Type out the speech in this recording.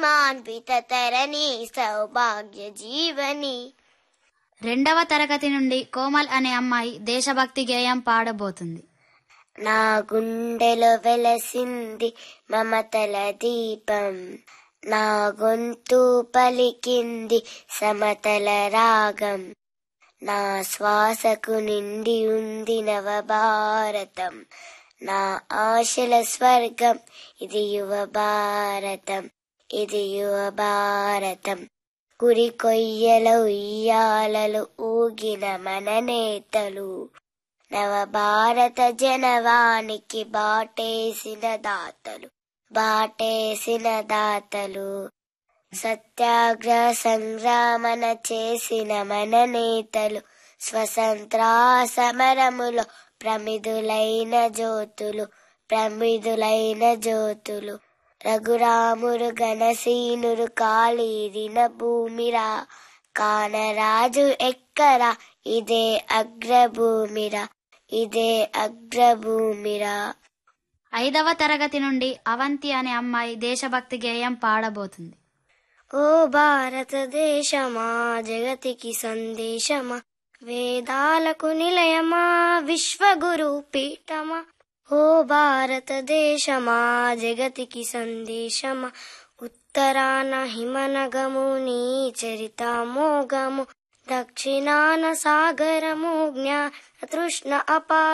మహిమాన్విత తరణి సౌభాగ్య జీవని రెండవ తరగతి నుండి కోమల్ అనే అమ్మాయి దేశభక్తి గేయం పాడబోతుంది నా గుండెలో వెలసింది మమతల దీపం నా గొంతు పలికింది సమతల రాగం నా శ్వాసకు నిండి ఉంది నవ భారతం నా ఆశల స్వర్గం ఇది యువ భారతం ఇది యువ భారతం కురి కొయ్యల ఉయ్యాలలు ఊగిన మన నేతలు నవ భారత జనవానికి బాటేసిన దాతలు బాటేసిన దాతలు సత్యాగ్రహ సంగ్రామన చేసిన మన నేతలు స్వతంత్ర సమరములో ప్రమిదులైన జ్యోతులు ప్రమిదులైన జ్యోతులు రఘురాముడు గణసీనుడు కాళీరిన భూమిరా కానరాజు ఎక్కరా ఇదే అగ్రభూమిరా ఇదే అగ్రభూమిరా ఐదవ తరగతి నుండి అవంతి అనే అమ్మాయి దేశభక్తి గేయం పాడబోతుంది ఓ భారతదేశమా జగతికి సందేశమా వేదాలకు నిలయమా విశ్వగురు పీఠమా ఓ భారతదేశమా జగతికి సందేశమా ఉత్తరాన హిమనగము నీ చరిత మోగము దక్షిణాన సాగరము జ్ఞాన తృష్ణ అపా